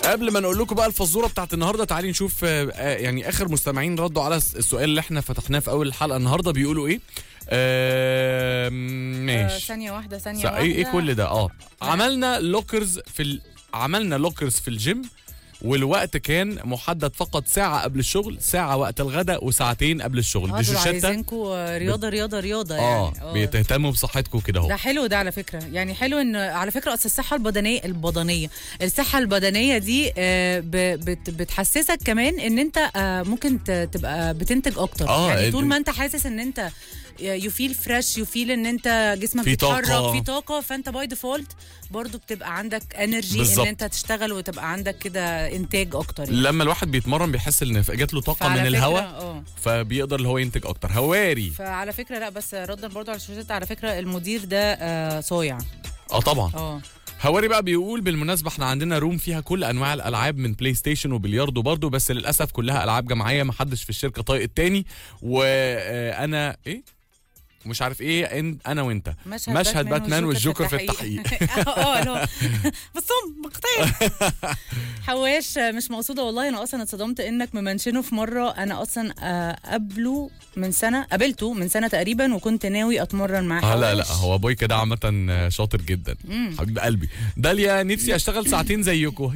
قبل ما نقول لكم بقى الفزوره بتاعت النهارده تعالي نشوف آه، آه، يعني اخر مستمعين ردوا على الس- السؤال اللي احنا فتحناه في اول الحلقه النهارده بيقولوا ايه آه آه، ماشي ثانية واحدة ثانية سا- واحدة ايه ايه كل ده اه عملنا لوكرز في ال... عملنا لوكرز في الجيم والوقت كان محدد فقط ساعة قبل الشغل ساعة وقت الغداء وساعتين قبل الشغل اه دي دول شوشتة عايزينكوا رياضة رياضة رياضة اه يعني بتهتموا بصحتكم كده ده اهو حلو ده على فكره يعني حلو ان على فكره اصل الصحه البدنيه البدنيه الصحه البدنيه دي آه، ب- بت- بتحسسك كمان ان انت آه، ممكن ت- تبقى بتنتج اكتر آه، يعني ال- طول ما انت حاسس ان انت يو فيل فريش يو فيل ان انت جسمك في بيتحرك طاقة. في طاقه فانت باي ديفولت برضو بتبقى عندك انرجي ان بالظبط. انت تشتغل وتبقى عندك كده انتاج اكتر يعني. لما الواحد بيتمرن بيحس ان جات له طاقة فعلى من فكرة- الهواء اه فبيقدر اللي هو ينتج اكتر هواري فعلى فكره لا بس ردا برضو على الشوشات على فكره المدير ده آه، صايع اه طبعا اه هواري بقى بيقول بالمناسبة احنا عندنا روم فيها كل انواع الالعاب من بلاي ستيشن وبلياردو برضو بس للاسف كلها العاب جماعية محدش في الشركة طايق التاني وانا ايه مش عارف ايه إن انا وانت مشهد, مشهد باتمان والجوكر في التحقيق اه اللي هو بس هم مقطعين حواش مش مقصوده والله انا اصلا اتصدمت انك ممنشنه في مره انا اصلا آه، قبله من سنه قابلته من سنه تقريبا وكنت ناوي اتمرن معاه اه لا لا حواش. هو بوي كده عامة شاطر جدا حبيب قلبي داليا نفسي اشتغل ساعتين زيكم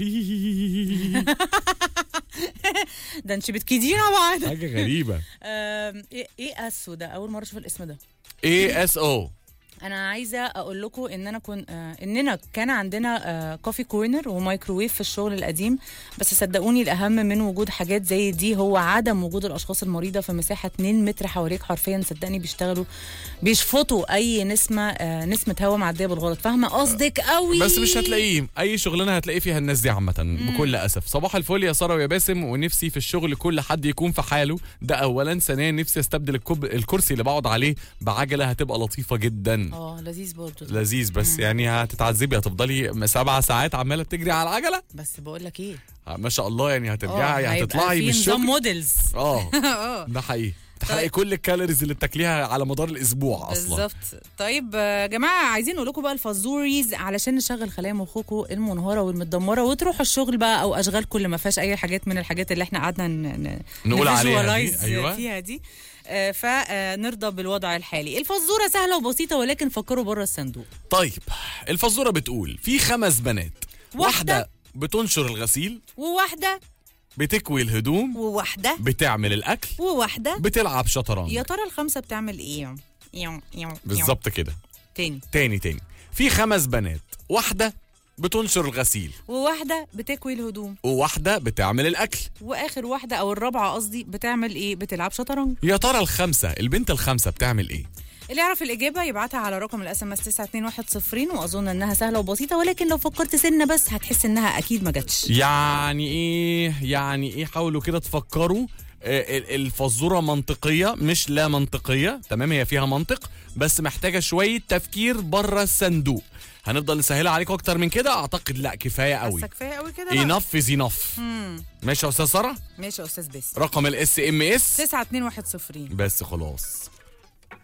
ده انت بتكيدينا بعض حاجة غريبة آم، ايه ايه اسو ده اول مره اشوف الاسم ده اي اس او انا عايزه اقول لكم ان انا كن آه اننا كان عندنا آه كوفي كورنر ومايكروويف في الشغل القديم بس صدقوني الاهم من وجود حاجات زي دي هو عدم وجود الاشخاص المريضه في مساحه 2 متر حواليك حرفيا صدقني بيشتغلوا بيشفطوا اي نسمه آه نسمه هواء معديه بالغلط فاهمه قصدك قوي بس مش هتلاقيه اي شغلانه هتلاقي فيها الناس دي عامه بكل اسف صباح الفل يا ساره ويا باسم ونفسي في الشغل كل حد يكون في حاله ده اولا ثانيا نفسي استبدل الكب... الكرسي اللي بقعد عليه بعجله هتبقى لطيفه جدا اه لذيذ برضه لذيذ بس يعني هتتعذبي هتفضلي سبع ساعات عماله بتجري على العجله بس بقول لك ايه ما شاء الله يعني اه هترجعي هيبقى هتطلعي في من نظام الشغل موديلز اه اه ده حقيقي تحققي طيب. كل الكالوريز اللي بتاكليها على مدار الاسبوع اصلا بالظبط طيب آه، يا جماعه عايزين نقول لكم بقى الفازوريز علشان نشغل خلايا مخكم المنهاره والمتدمره وتروحوا الشغل بقى او اشغالكم اللي ما فيهاش اي حاجات من الحاجات اللي احنا قعدنا ن- ن- نقول عليها دي، نvisualize أيوة. فيها دي آه، فنرضى بالوضع الحالي الفزوره سهله وبسيطه ولكن فكروا بره الصندوق طيب الفزوره بتقول في خمس بنات واحدة. بتنشر الغسيل وواحده بتكوي الهدوم وواحده بتعمل الاكل وواحده بتلعب شطرنج يا ترى الخمسه بتعمل ايه يو- يو- يو. بالظبط كده تاني تاني تاني في خمس بنات واحده بتنشر الغسيل وواحده بتكوي الهدوم وواحده بتعمل الاكل واخر واحده او الرابعه قصدي بتعمل ايه بتلعب شطرنج يا ترى الخمسه البنت الخمسه بتعمل ايه اللي يعرف الإجابة يبعتها على رقم الاس ام اس 92110 وأظن إنها سهلة وبسيطة ولكن لو فكرت سنة بس هتحس إنها أكيد ما جاتش يعني ايه يعني ايه حاولوا كده تفكروا آه، ال- الفزوره منطقيه مش لا منطقيه تمام هي فيها منطق بس محتاجه شويه تفكير بره الصندوق هنفضل نسهلها عليكم اكتر من كده اعتقد لا كفايه قوي بس كفاية قوي كده بقى. انف از انف ماشي يا استاذ ساره ماشي يا أستاذ باسم رقم الاس ام اس 92110 بس خلاص